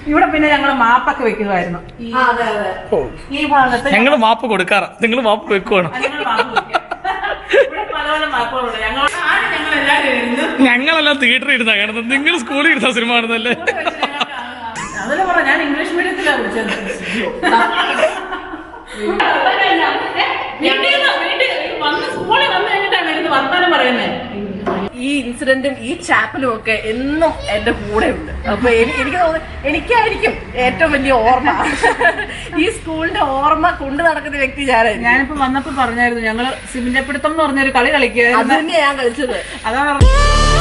ഇവിടെ പിന്നെ ഞങ്ങൾ മാപ്പൊക്കെ വെക്കുമായിരുന്നു ഈ ആ, അതെ അതെ ഈ ഭാഗത്ത് ഞങ്ങൾ മാപ്പ് കൊടുക്കാറ നിങ്ങൾ മാപ്പ് വെക്കുവാണ് ഞങ്ങൾ മാപ്പ് വെക്കും. ഇവിടെ പല പല മാപ്പുകളുണ്ട് ഞങ്ങൾ ആദ്യം ഞങ്ങൾ എല്ലാവരും ഇരുന്ന് ഞങ്ങളെല്ലാം തിയേറ്ററിൽ ഇരുന്നാ കാണുന്നത് നിങ്ങൾ സ്കൂളിൽ ഇരുന്ന സിനിമ കാണുന്നല്ലേ അതല്ലേ പറഞ്ഞ ഞാൻ ഇംഗ്ലീഷ് മീഡിയത്തിലാണ് വിളിച്ചത് വീട്ടിൽ നിന്ന് വീട്ടിൽ വന്ന് സ്കൂളിൽ വന്ന് കഴിഞ്ഞിട്ടാണ് ഇരുന്ന് വർത്താനം പറയുന്നത് ഈ ഇൻസിഡന്റും ഈ ചാപ്പലും ഒക്കെ എന്നും എന്റെ കൂടെ ഉണ്ട് അപ്പൊ എനി- എനിക്ക് തോന്നുന്നു എനിക്കായിരിക്കും ഏറ്റവും വലിയ ഓർമ്മ ഈ സ്കൂളിന്റെ ഓർമ്മ കൊണ്ടു നടക്കുന്ന വ്യക്തി ഞാനായിരിക്കും ഞാനിപ്പോ വന്നപ്പോ പറഞ്ഞായിരുന്നു ഞങ്ങള് സിമിന്റെ പിടുത്തം എന്ന് പറഞ്ഞൊരു കളി അത് കളിക്കുകയായിരുന്നു തന്നെയാ ഞാൻ കളിച്ചത് അതാ പറഞ്ഞത്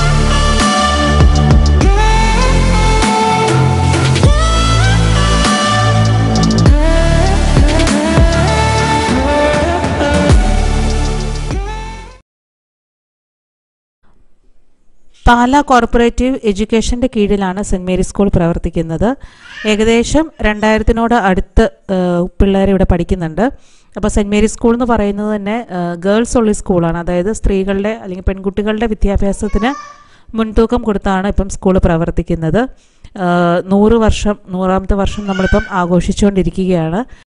പാല കോർപ്പറേറ്റീവ് എഡ്യൂക്കേഷൻ്റെ കീഴിലാണ് സെൻറ് മേരി സ്കൂൾ പ്രവർത്തിക്കുന്നത് ഏകദേശം രണ്ടായിരത്തിനോട് അടുത്ത് പിള്ളേർ ഇവിടെ പഠിക്കുന്നുണ്ട് അപ്പോൾ സെൻറ് മേരി സ്കൂൾ എന്ന് പറയുന്നത് തന്നെ ഗേൾസ് ഉള്ള സ്കൂളാണ് അതായത് സ്ത്രീകളുടെ അല്ലെങ്കിൽ പെൺകുട്ടികളുടെ വിദ്യാഭ്യാസത്തിന് മുൻതൂക്കം കൊടുത്താണ് ഇപ്പം സ്കൂൾ പ്രവർത്തിക്കുന്നത് ആ, നൂറ് വർഷം നൂറാമത്തെ വർഷം നമ്മളിപ്പം ആഘോഷിച്ചുകൊണ്ടിരിക്കുകയാണ്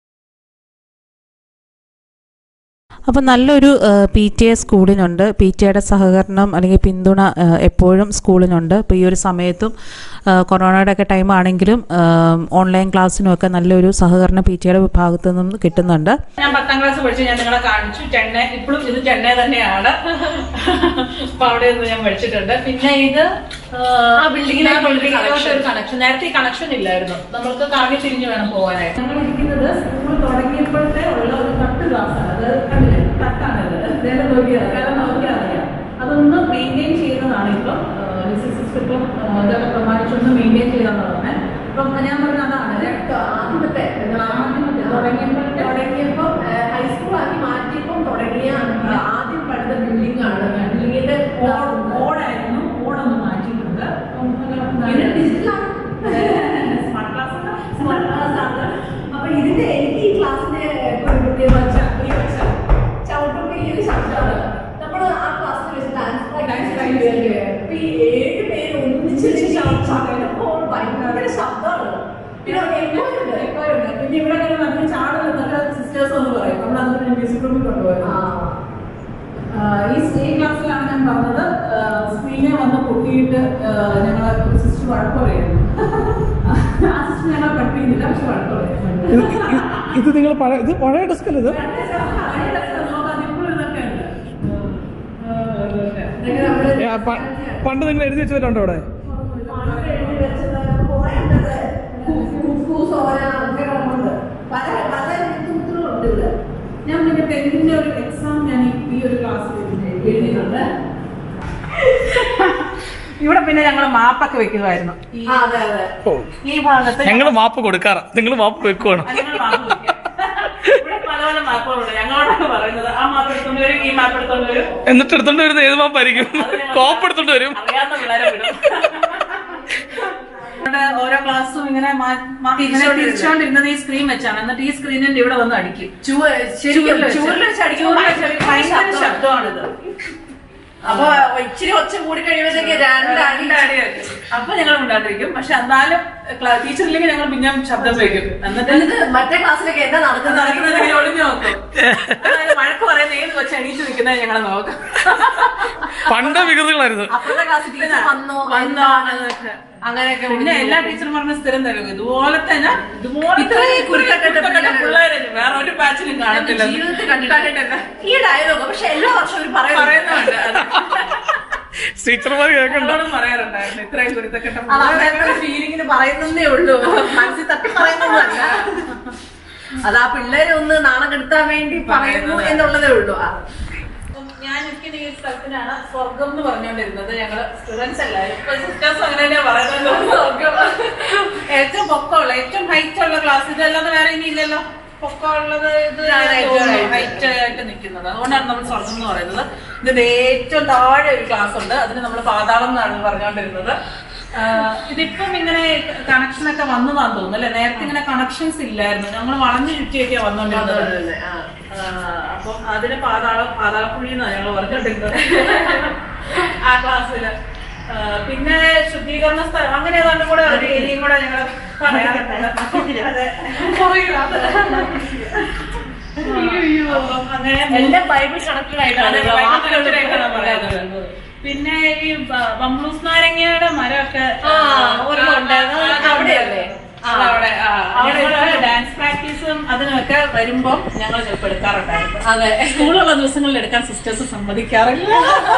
അപ്പം നല്ലൊരു പി ടി എ സ്കൂളിനുണ്ട് പി ടി എയുടെ സഹകരണം അല്ലെങ്കിൽ പിന്തുണ ആ, എപ്പോഴും സ്കൂളിനുണ്ട് ഇപ്പോൾ ഈ ഒരു സമയത്തും ആ, കൊറോണയുടെ ഒക്കെ ടൈം ആണെങ്കിലും ഓൺലൈൻ ക്ലാസ്സിനും ഒക്കെ നല്ലൊരു സഹകരണം പി ടി എയുടെ ഭാഗത്തു നിന്നും കിട്ടുന്നുണ്ട് ഞാൻ പത്താം ക്ലാസ് പഠിച്ചു ഞാൻ നിങ്ങളെ കാണിച്ചു ചെന്നൈ ഇപ്പോഴും ഇത് ചെന്നൈ തന്നെയാണ് അപ്പൊ അവിടെ നിന്ന് ഞാൻ പഠിച്ചിട്ടുണ്ട് പിന്നെ ഇത് ആ ബിൽഡിങ്ങിലെ ബിൽഡിങ്ങിലോട്ട് ഒരു കണക്ഷൻ നേരത്തെ ഈ കണക്ഷൻ ഇല്ലായിരുന്നു നമ്മൾക്ക് കാണി തിരിഞ്ഞു വേണം പോകാനായിട്ട് ഞങ്ങൾ ഇരിക്കുന്നത് സ്കൂൾ തുടങ്ങിയപ്പോഴത്തെ ഉള്ള ഒരു തട്ട് ക്ലാസ്സാണ് അത് കണ്ടില്ലേ തട്ടാണ് ഇത് നേരെ നോക്കിയാൽ കാരണം നോക്കിയാൽ അറിയാം അതൊന്ന് മെയിൻറ്റെയിൻ ചെയ്യുന്നതാണ് ഇപ്പം സിസ്റ്റം ഇപ്പം ആ, ഇതൊക്കെ പ്രമാണിച്ചൊന്ന് മെയിൻറ്റെയിൻ ചെയ്തെന്ന് പറഞ്ഞത് ഇപ്പം ഞാൻ പറഞ്ഞ അതാണ് ആദ്യമത്തെ ആദ്യമത്തെ തുടങ്ങിയപ്പോഴത്തെ തുടങ്ങിയപ്പോ ഹൈസ്കൂൾ ആക്കി മാറ്റിയപ്പോൾ തുടങ്ങിയ ആദ്യം പടുത്ത ബിൽഡിംഗ് ആണ് ബിൽഡിങ്ങിന്റെ ഓടായിരുന്നു ഓടൊന്ന് മാറ്റിയിട്ടുണ്ട് ഇത് ഡിജിറ്റലാണ് സ്മാർട്ട് ക്ലാസ് സ്മാർട്ട് ക്ലാസ് ആണ് അപ്പൊ ഇതിന്റെ എനിക്ക് ഈ ക്ലാസ്സിന്റെ ഒരു പ്രത്യേകത വെച്ചാൽ ഈ വെച്ച ചവിട്ടുമ്പോ ഈ ഒരു ശബ്ദമാണ് നമ്മൾ ആ ക്ലാസ്സിൽ വെച്ച് ഡാൻസ് പ്രാക്ടീസ് അപ്പൊ ഈ ഏഴ് പേര് ഒന്നിച്ച് ചവിട്ടുമ്പോൾ ഭയങ്കര ശബ്ദമാണ് പിന്നെ എക്കോ ഉണ്ട് എക്കോ ഉണ്ട് പിന്നെ ഇവിടെ ഇങ്ങനെ നല്ല ചാടുന്നൊക്കെ സിസ്റ്റേഴ്സ് എന്ന് പറയും നമ്മൾ അതിന് മ്യൂസിക് റൂമിൽ കൊണ്ടുപോയത് ആ ഈ ഈ ക്ലാസ്സിലാണ് ഞാൻ പറഞ്ഞത് സ്ക്രീനെ വന്ന് പൊട്ടിയിട്ട് ഞങ്ങൾ സിസ്റ്റർ വഴക്ക് പറയുന്നു ആ സിസ്റ്റർ ഞങ്ങൾ പഠിപ്പിക്കുന്നില്ല പക്ഷെ വഴക്ക് പറയും ഇത് നിങ്ങൾ പഴയ ഇത് പഴയ ഡെസ്ക് അല്ലേ ഇത് അതിപ്പോഴും ഇതൊക്കെ ഉണ്ട് ഇതൊക്കെ നമ്മള് ഏ, പ- പണ്ട് നിങ്ങൾ എഴുതി വെച്ചിട്ടുണ്ടോ അവിടെ പണ്ട് എഴുതി വെച്ചത് കുറേ ഉണ്ടത്. കുക്കു, സോന, ഒക്കെ കിടപ്പുണ്ട്. പല പല ബുദ്ധിമുട്ടുകളുണ്ട് ഇവിടെ ഞാൻ പിന്നെ ടെൻത്തിന്റെ ഒരു എക്സാം ഞാൻ ഈ- ഈ ഒരു ക്ലാസ്സിൽ എഴുതിയിട്ടുണ്ട് ഇവിടെ പിന്നെ ഞങ്ങൾ മാപ്പൊക്കെ വെക്കുമായിരുന്നു ഈ ആ, അതെ അതെ ഓ ഈ ഭാഗത്ത് ഞങ്ങൾ മാപ്പ് കൊടുക്കാറ നിങ്ങൾ മാപ്പ് വെക്കുവാണ് ഞങ്ങൾ മാപ്പ് വെക്കും. ഇവിടെ പല പല മാപ്പുകളുണ്ട് ഞങ്ങളോടാണ് പറയുന്നത് ആ മാപ്പ് എടുത്തോണ്ട് വരും ഈ മാപ്പ് എടുത്തോണ്ട് വരും എന്നിട്ട് എടുത്തോണ്ട് വരുന്ന ഏത് മാപ്പായിരിക്കും കോപ്പ് എടുത്തോണ്ട് വരും അറിയാവുന്ന പിള്ളേരെ വിടും ഇവിടെ ഓരോ ക്ലാസ്സും ഇങ്ങനെ മാ- മാ- ഇങ്ങനെ തിരിച്ചുകൊണ്ടിരുന്നത് ഈ സ്ക്രീൻ വെച്ചാണ് എന്നിട്ട് ഈ സ്ക്രീനിന്റെ ഇവിടെ വന്ന് അടിക്കും ചുവ- ശരിക്കും ചൂരിൽ വെച്ച്. ചുവരിൽ വെച്ച് അടിക്കുമ്പോൾ ചൂരിൽ വെച്ച് ഭയങ്കര ഭയങ്കര ശബ്ദമാണ്. ശബ്ദമാണിത് അപ്പൊ ഇച്ചിരി ഒച്ച കൂടി കഴിയുമ്പോഴത്തേക്ക് രണ്ട് അടി രണ്ടടിയായിരിക്കും. അപ്പൊ ഞങ്ങൾ ഉണ്ടാണ്ടിരിക്കും പക്ഷെ എന്നാലും ടീച്ചർ ഇല്ലെങ്കിൽ ഞങ്ങൾ പിന്നെ ശബ്ദം വയ്ക്കും എന്നിട്ട് എന്നിട്ട് മറ്റേ ക്ലാസ്സിലൊക്കെ എന്താ നടക്കുന്നത് നടക്കുന്നത് ഇങ്ങനെ ഒളിഞ്ഞു നോക്കും അതായത് വഴക്ക് പറയുന്ന ഏത് കൊച്ചു എണീറ്റ് നിൽക്കുന്നത് ഞങ്ങളെ നോക്കും പണ്ട് വികൃതികളായിരുന്നു അപ്പുറത്തെ ക്ലാസ്സിൽ ടീച്ചർ വന്നോ വന്നോ എന്നൊക്കെ. അങ്ങനെയൊക്കെ പിന്നെ എല്ലാ ടീച്ചർമാരും സ്ഥിരം തരും ഇതുപോലെ തന്നെ ഇതുപോലെ ഇത്രയും കുരുത്തക്കെട്ട പിള്ളേരെ. പിള്ളേരെ വേറെ ഒരു ബാച്ചിലും കാണത്തില്ല ജീവിതത്തിൽ കണ്ടിട്ടില്ല ഈ ഡയലോഗ് പക്ഷെ എല്ലാ വർഷവും ഒരു പറയുന്നുണ്ട് അത്. ടീച്ചർമാർ കേൾക്കണ്ട ഞങ്ങളോടും പറയാറുണ്ടായിരുന്നു ഇത്രയും കുരുത്തക്കെട്ട അത് അവരുടെ ഒരു ഫീലിങ്ങിന് പറയുന്നേ ഉള്ളൂ മനസ്സിൽ തട്ടി പറയുന്നതല്ല അത് ആ പിള്ളേരെ ഒന്ന് നാണം കെടുത്താൻ വേണ്ടി പറയുന്നു എന്നുള്ളതേ ഉള്ളൂ ആ. അപ്പം ഞാൻ നിൽക്കുന്ന ഈ സ്ഥലത്തിനാണ് സ്വർഗം എന്ന് പറഞ്ഞുകൊണ്ടിരുന്നത് ഞങ്ങള് സ്റ്റുഡൻസ് എല്ലാവരും ഇപ്പൊ സിസ്റ്റേഴ്സ് അങ്ങനെ തന്നെയാ പറയുന്നത് സ്വർഗം ഏറ്റവും പൊക്കമുള്ള ഏറ്റവും ഹൈറ്റ് ഉള്ള ക്ലാസ് ഇതല്ലാതെ വേറെ ഇനി ഇല്ലല്ലോ പൊക്കമുള്ളത് ഇത് ഇതാണ് ഏറ്റവും height. ഹൈറ്റ് ആയിട്ട് നിൽക്കുന്നത് അതുകൊണ്ടാണ് നമ്മൾ സ്വർഗം എന്ന് പറയുന്നത് ഇതിന്റെ ഏറ്റവും താഴെ ഒരു ക്ലാസ് ഉണ്ട് അതിന് നമ്മൾ പാതാളം എന്നാണ് പറഞ്ഞുകൊണ്ടിരുന്നത് ആഹ് ഇതിപ്പം ഇങ്ങനെ കണക്ഷൻ ഒക്കെ വന്നതാന്ന് തോന്നുന്നു അല്ലെ നേരത്തെ ഇങ്ങനെ കണക്ഷൻസ് ഇല്ലായിരുന്നു ഞങ്ങൾ വളഞ്ഞു ചുറ്റിയൊക്കെയാ വന്നോണ്ടിരുന്നത് ആഹ് അപ്പം അതിന് പാതാളം പാതാളക്കുഴി എന്നാണ് ഞങ്ങൾ പറഞ്ഞോണ്ടിരുന്നത് ആ ക്ലാസ്സില് ആഹ് പിന്നെ ശുദ്ധീകരണ സ്ഥലം അങ്ങനെ ഏതാണ്ട് കൂടെ ഒരു ഏരിയയും കൂടെ ഞങ്ങൾ എല്ലാം ബൈബിൾ കണക്കിലായിട്ടാണ് വാക്കുകളിലായിട്ടാണ് പറയുന്നത് പിന്നെ ഈ ബ- ബംബ്ലൂസ് നാരങ്ങയുടെ മരമൊക്കെ ആ, ഒരെണ്ണം ഉണ്ടായിരുന്നു. അത് അവിടെയല്ലേ? ആ. അവിടെ അവിടെ അവിടെ ഡാൻസ് പ്രാക്ടീസും അതിനൊക്കെ വരുമ്പോ ഞങ്ങൾ ചിലപ്പോൾ എടുക്കാറുണ്ടായിരുന്നു അതെ സ്കൂളുള്ള ദിവസങ്ങളിൽ എടുക്കാൻ സിസ്റ്റേഴ്സ് സമ്മതിക്കാറില്ല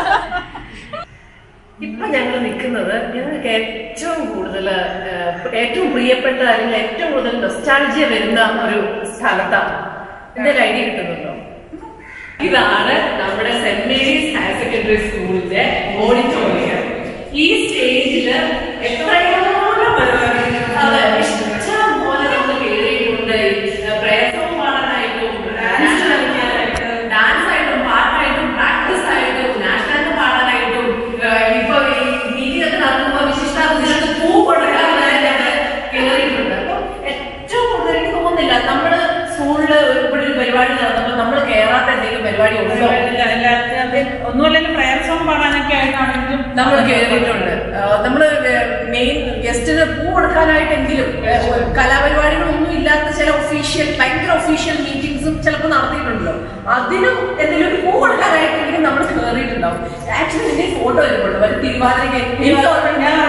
ഇപ്പൊ ഞങ്ങൾ നിൽക്കുന്നത് ഞങ്ങൾക്ക് ഏറ്റവും കൂടുതൽ ഏറ്റവും പ്രിയപ്പെട്ട അല്ലെങ്കിൽ ഏറ്റവും കൂടുതൽ നൊസ്റ്റാൾജിയ വരുന്ന ഒരു സ്ഥലത്താണ് എന്തെങ്കിലും ഐഡിയ കിട്ടുന്നുണ്ടോ ഇതാണ് നമ്മുടെ സെന്റ് മേരീസ് ഹയർ സെക്കൻഡറി സ്കൂളിന്റെ ഓഡിറ്റോറിയം ഈ സ്റ്റേജില് എത്രയോ പരിപാടി അതെ ഇഷ്ടം പോലെ നമ്മൾ കയറിയിട്ടുണ്ട് പ്രയത്നവും പാടാനായിട്ടും ഡാൻസ് കളിക്കാനായിട്ടും ഡാൻസ് ആയിട്ടും പാട്ടായിട്ടും പ്രാക്ടീസ് ആയിട്ടും നാഷണൽ പാടാനായിട്ടും ഏഹ് ഇപ്പൊ ഈ മീറ്റിംഗ് ഒക്കെ നടത്തുമ്പോൾ വിശിഷ്ടാതിഥികൾക്ക് പൂ കൊടുക്കാൻ വരെ ഞങ്ങൾ കയറിയിട്ടുണ്ട് അപ്പൊ ഏറ്റവും കൂടുതൽ എനിക്ക് തോന്നുന്നില്ല നമ്മള് സ്കൂളില് ഇവിടെ ഒരു പരിപാടി നടന്നപ്പോൾ നമ്മൾ കയറാത്ത എന്തെങ്കിലും പരിപാടി ഉണ്ടോ ഒന്നുമല്ലെങ്കിലും പ്രയർ സോങ് പാടാനൊക്കെ ആയിട്ടാണെങ്കിലും നമ്മൾ കയറിയിട്ടുണ്ട് നമ്മൾ മെയിൻ ഗസ്റ്റിന് പൂ കൊടുക്കാനായിട്ടെങ്കിലും ഏഹ്, കലാപരിപാടികളൊന്നും ഇല്ലാത്ത ചില ഒഫീഷ്യൽ ഭയങ്കര ഒഫീഷ്യൽ മീറ്റിംഗ്സും ചിലപ്പോൾ നടത്തിയിട്ടുണ്ടല്ലോ അതിനും എന്തെങ്കിലും ഒരു പൂ കൊടുക്കാനായിട്ടെങ്കിലും നമ്മൾ കയറിയിട്ടുണ്ടാവും ആക്ച്വലി എന്റെ ഫോട്ടോ വരുന്നുണ്ട് ഒരു തിരുവാതിരയ്ക്ക് എനിക്ക് ഓർമ്മയുണ്ട്. ഞാൻ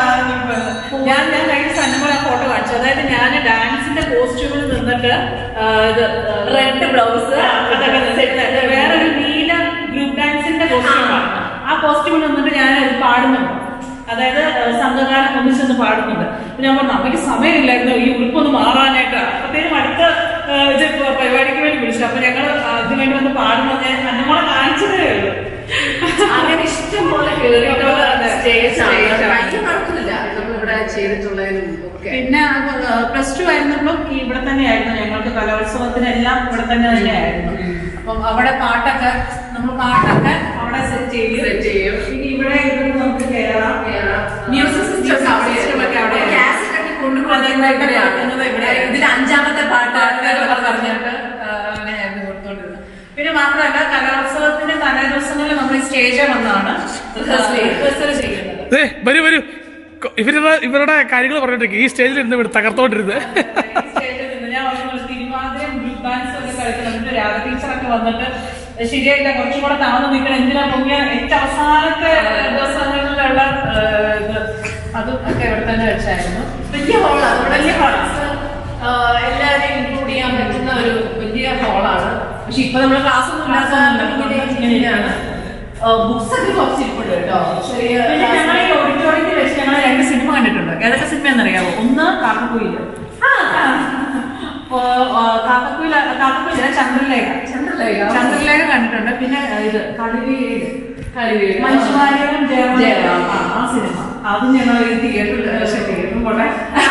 ഞാൻ ഞാൻ കഴിഞ്ഞ സന്നമ ഫോട്ടോ കാണിച്ചു അതായത് ഞാൻ ഡാൻസിന്റെ കോസ്റ്റ്യൂമിൽ നിന്നിട്ട് ആ, ഇത് റെഡ് ബ്ലൗസ് ആ, അതൊക്കെ സെറ്റ് വേറൊരു നീല ഗ്രൂപ്പ് ഡാൻസിന്റെ കോസ്റ്റ്യൂമാണ് ആ കോസ്റ്റ്യൂമിൽ നിന്നിട്ട് ഞാൻ ഇത് പാടുന്നുണ്ട് അതായത് ആ, സംഘകാലം ഒന്നിച്ചൊന്ന് പാടുന്നുണ്ട് അപ്പൊ ഞാൻ പറഞ്ഞു അമ്മയ്ക്ക് സമയമില്ലായിരുന്നു ഈ ഉടുപ്പൊന്ന് മാറാനായിട്ട് അപ്പത്തേനും അടുത്ത ആ, ഇത് ഇപ്പൊ പരിപാടിക്ക് വേണ്ടി വിളിച്ചു അപ്പൊ ഞങ്ങൾ അതിന് വേണ്ടി വന്ന് പാടുന്നത് ഞാൻ അന്നമോളെ കാണിച്ചതേ ഉള്ളൂ അങ്ങനെ ഇഷ്ടം പോലെ കയറിയിട്ടുള്ള സ്റ്റേജ് Stage ആണ്. ഭയങ്കര നടക്കുന്നില്ല നമ്മളിവിടെ ചെയ്തിട്ടുള്ളതിനും ഒക്കെ പിന്നെ പ്ലസ് ടു ആയിരുന്നപ്പം ഈ ഇവിടെ തന്നെയായിരുന്നു ഞങ്ങൾക്ക് കലോത്സവത്തിനെല്ലാം ഇവിടെ തന്നെ തന്നെയായിരുന്നു അപ്പം അവിടെ പാട്ടൊക്കെ നമ്മൾ പാട്ടൊക്കെ അവിടെ സെറ്റ് ചെയ്യും Set ചെയ്യും. പിന്നെ ഇവിടെ ഇവിടെ നമുക്ക് കയറാം മ്യൂസിക് സിസ്റ്റം അവിടെ സിസ്റ്റമൊക്കെ അവിടെ കാസറ്റ് ഒക്കെ കൊണ്ടുപോകുന്നത് ഇവിടെയാണ് ഇവിടെ ഇതിൽ അഞ്ചാമത്തെ പാട്ട് എന്നൊക്കെ പറഞ്ഞിട്ട് ആ, അങ്ങനെയായിരുന്നു കൊടുത്തോണ്ടിരുന്നത് പിന്നെ മാത്രമല്ല കലോത്സവത്തിന്റെ തലേ ദിവസങ്ങളിൽ നമ്മൾ സ്റ്റേജിൽ വന്നാണ് Rehearsal ചെയ്യുന്നത്. റിഹേഴ്സൽ ചെയ്യുന്നത് ദേ വരൂ വരൂ കൊ- ഇവരുടെ ഇവരുടെ കാര്യങ്ങൾ പറഞ്ഞിട്ട് ഈ സ്റ്റേജിൽ ഇരുന്ന് ഇവിടെ തകർത്തോണ്ടിരുന്നത് ഈ സ്റ്റേജിൽ നിന്ന് ഞാൻ പറഞ്ഞ തിരുവാതിരയും ഗ്രൂപ്പ് ഡാൻസും ഒക്കെ കളിക്കണം എന്നിട്ട് രാധ ടീച്ചറൊക്കെ വന്നിട്ട് ശരിയായില്ല കുറച്ചും കൂടെ താഴ്ന്നു നിൽക്കണം എന്തിനാ പൊങ്ങിയ ഏറ്റവും അവസാനത്തെ ദിവസങ്ങളിലുള്ള ഏഹ്, ഇത് അതും ഒക്കെ ഇവിടെ തന്നെ വെച്ചായിരുന്നു വലിയ ഹോളാണ് വലിയ hall. എല്ലാവരെയും ഇൻക്ലൂഡ് ചെയ്യാൻ പറ്റുന്ന ഒരു വലിയ ഹോളാണ് പക്ഷെ ഇപ്പൊ നമ്മുടെ ക്ലാസ് ഒന്നും ഇല്ലാത്തതുകൊണ്ട് ഇങ്ങനെയാണ് ബുക്സ് ഒക്കെ കുറച്ച് ഇരിപ്പുണ്ട് കേട്ടോ ചെറിയ പിന്നെ ഞങ്ങൾ ഈ ഓഡിറ്റോറിയത്തിൽ വെച്ച് ഞങ്ങൾ രണ്ട് സിനിമ കണ്ടിട്ടുണ്ട് ഏതൊക്കെ സിനിമ എന്നറിയാമോ ഒന്ന് കാക്കക്കുയില് കാക്കക്കുയിൽ കാക്കക്കുയില ചന്ദ്രലേഖ ചന്ദ്രലേഖ. ചന്ദ്രലേഖ കണ്ടിട്ടുണ്ട് പിന്നെ ഇത് കളിവീട് കളിവീട്. മനുഷ്യമാരും ജയറാം ജയറാം. ആ, ആ സിനിമ അതും ഞങ്ങൾ ഈ തിയേറ്ററിൽ പക്ഷേ തിയേറ്ററും പോട്ടെ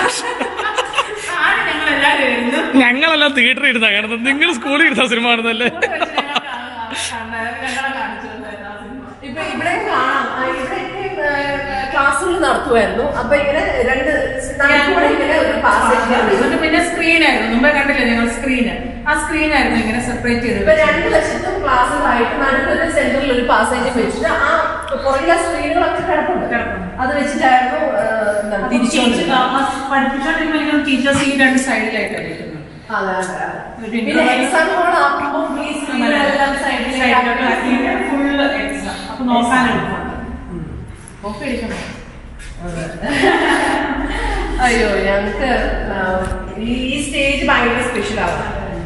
ആണ് ഞങ്ങൾ എല്ലാവരും ഇരുന്ന് ഞങ്ങളെല്ലാം തിയേറ്ററിൽ ഇരുന്നാ കാണുന്നത് നിങ്ങൾ സ്കൂളിൽ ഇരുന്ന സിനിമ കാണുന്നല്ലേ ഞങ്ങളെ കാണിച്ചിട്ടുണ്ടായിരുന്നു ആ സിനിമ ഇപ്പൊ ഇവിടെ കാണാം ആ, ഇവിടെയൊക്കെ ക്ലാസ്സുകൾ നടത്തുമായിരുന്നു അപ്പൊ ഇങ്ങനെ രണ്ട് നടുക്കൂടെ ഇങ്ങനെ ഒരു പാസേജ് എന്നിട്ട് പിന്നെ സ്ക്രീനായിരുന്നു മുമ്പേ കണ്ടില്ലേ ഞങ്ങൾ സ്ക്രീന് ആ സ്ക്രീനായിരുന്നു ഇങ്ങനെ സെപ്പറേറ്റ് ഇപ്പൊ ചെയ്ത് രണ്ട് വശത്തും ക്ലാസ്സുകളായിട്ട് നടുക്കൊരു സെന്ററിൽ ഒരു പാസേജ് വെച്ചിട്ട് ആ പുറകിലെ സ്ക്രീനുകളൊക്കെ കിടപ്പുണ്ട് കിടപ്പുണ്ട്. അത് വെച്ചിട്ടായിരുന്നു ആ, എന്താണ് തിരിച്ചുകൊണ്ടിരുന്നത് പഠിപ്പിച്ചോണ്ടിരിക്കുമ്പോൾ ടീച്ചേഴ്സ് ഈ രണ്ട് സൈഡിലായിട്ടാണ് ഇരിക്കുന്നത് അതെ അതെ അതെ. പിന്നെ പിന്നെ എക്സാം ഹോൾ ആക്കുമ്പോൾ ഈ സ്ക്രീനെല്ലാം സൈഡിലേക്ക് ഫുള്ള് എക്സാം അപ്പൊ നോക്കാനെടുക്കും കോപ്പി അടിക്കണം അയ്യോ ഞങ്ങക്ക് ആ, ഈ സ്റ്റേജ് ഭയങ്കര സ്പെഷ്യൽ ആണ്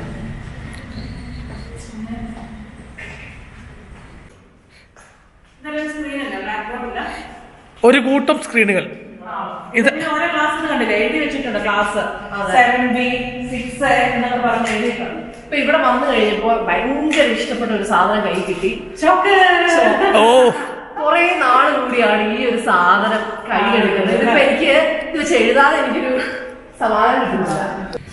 ഇതെല്ലാം സ്ക്രീനല്ല ബ്ലാക്ക് ഇല്ല ഒരു കൂട്ടം സ്ക്രീനുകൾ ഇത് ഇത് ഓരോ ക്ലാസ് കണ്ടില്ലേ എഴുതി വെച്ചിട്ടുണ്ട് ക്ലാസ് അതെ. സെവൻ ബി സിക്സ് എന്നൊക്കെ പറഞ്ഞ് എഴുതിയിട്ടുണ്ട് ഇപ്പൊ ഇവിടെ വന്നു കഴിഞ്ഞപ്പോ ഭയങ്കര ഇഷ്ടപ്പെട്ട ഒരു സാധനം കൈ കിട്ടി ചോക്ക് ഓ കുറെ നാൾ കൂടിയാണ് ഈ ഒരു സാധനം കയ്യിലെടുക്കുന്നത് ഇതിപ്പോ എനിക്ക് ഇത് വെച്ച് എഴുതാതെ എനിക്കൊരു സമാധാനം കിട്ടുന്നില്ല